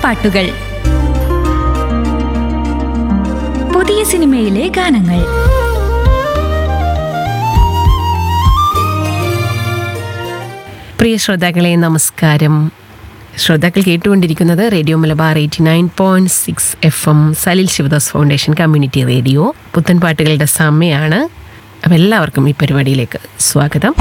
പാട്ടുകൾ പുതിയ സിനിമയിലെ ഗാനങ്ങൾ പ്രിയ ശ്രോതാക്കളെ നമസ്കാരം ശ്രോതാക്കൾ കേട്ടുകൊണ്ടിരിക്കുന്നത് radio Malabar eighty nine point six F M Salil Shivdas foundation community radio പുത്തൻ പാട്ടുകളുടെ സമയമാണ് അപ്പം എല്ലാവർക്കും ഈ പരിപാടിയിലേക്ക് സ്വാഗതം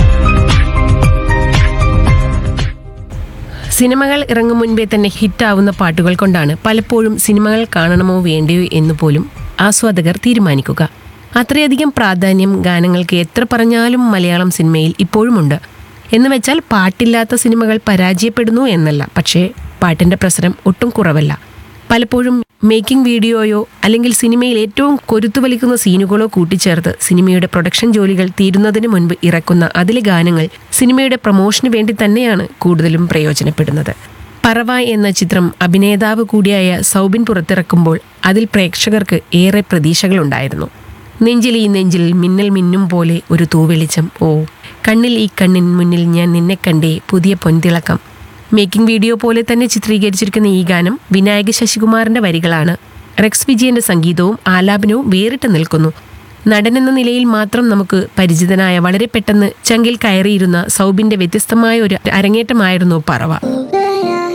സിനിമകൾ ഇറങ്ങും മുൻപേ തന്നെ ഹിറ്റാവുന്ന പാട്ടുകൾ കൊണ്ടാണ് പലപ്പോഴും സിനിമകൾ കാണണമോ വേണ്ടയോ എന്ന് പോലും ആസ്വാദകർ തീരുമാനിക്കുക അത്രയധികം പ്രാധാന്യം ഗാനങ്ങൾക്ക് എത്ര പറഞ്ഞാലും മലയാളം സിനിമയിൽ ഇപ്പോഴുമുണ്ട് എന്ന് വെച്ചാൽ പാട്ടില്ലാത്ത സിനിമകൾ പരാജയപ്പെടുന്നു എന്നല്ല പക്ഷേ പാട്ടിൻ്റെ പ്രസരം ഒട്ടും കുറവല്ല പലപ്പോഴും മേക്കിംഗ് വീഡിയോയോ അല്ലെങ്കിൽ സിനിമയിൽ ഏറ്റവും കൊരുത്തു വലിക്കുന്ന സീനുകളോ കൂട്ടിച്ചേർത്ത് സിനിമയുടെ പ്രൊഡക്ഷൻ ജോലികൾ തീരുന്നതിന് മുൻപ് ഇറക്കുന്ന അതിലെ ഗാനങ്ങൾ സിനിമയുടെ പ്രൊമോഷന് വേണ്ടി തന്നെയാണ് കൂടുതലും പ്രയോജനപ്പെടുന്നത് പറവ എന്ന ചിത്രം അഭിനേതാവ് കൂടിയായ സൗബിൻ പുറത്തിറക്കുമ്പോൾ അതിൽ പ്രേക്ഷകർക്ക് ഏറെ പ്രതീക്ഷകളുണ്ടായിരുന്നു നെഞ്ചിൽ ഈ നെഞ്ചിൽ മിന്നൽ മിന്നും പോലെ ഒരു തൂവെളിച്ചം ഓ കണ്ണിൽ ഈ കണ്ണിൻ മുന്നിൽ ഞാൻ നിന്നെ കണ്ടേ പുതിയ പൊൻതിളക്കം മേക്കിംഗ് വീഡിയോ പോലെ തന്നെ ചിത്രീകരിച്ചിരിക്കുന്ന ഈ ഗാനം വിനായക ശശികുമാറിന്റെ വരികളാണ് റെക്സ് വിജയന്റെ സംഗീതവും ആലാപനവും വേറിട്ട് നിൽക്കുന്നു നടനെന്ന നിലയിൽ മാത്രം നമുക്ക് പരിചിതനായ വളരെ പെട്ടെന്ന് ചങ്കിൽ കയറിയിരുന്ന സൗബിന്റെ വ്യത്യസ്തമായ ഒരു അരങ്ങേറ്റമായിരുന്നു പറവ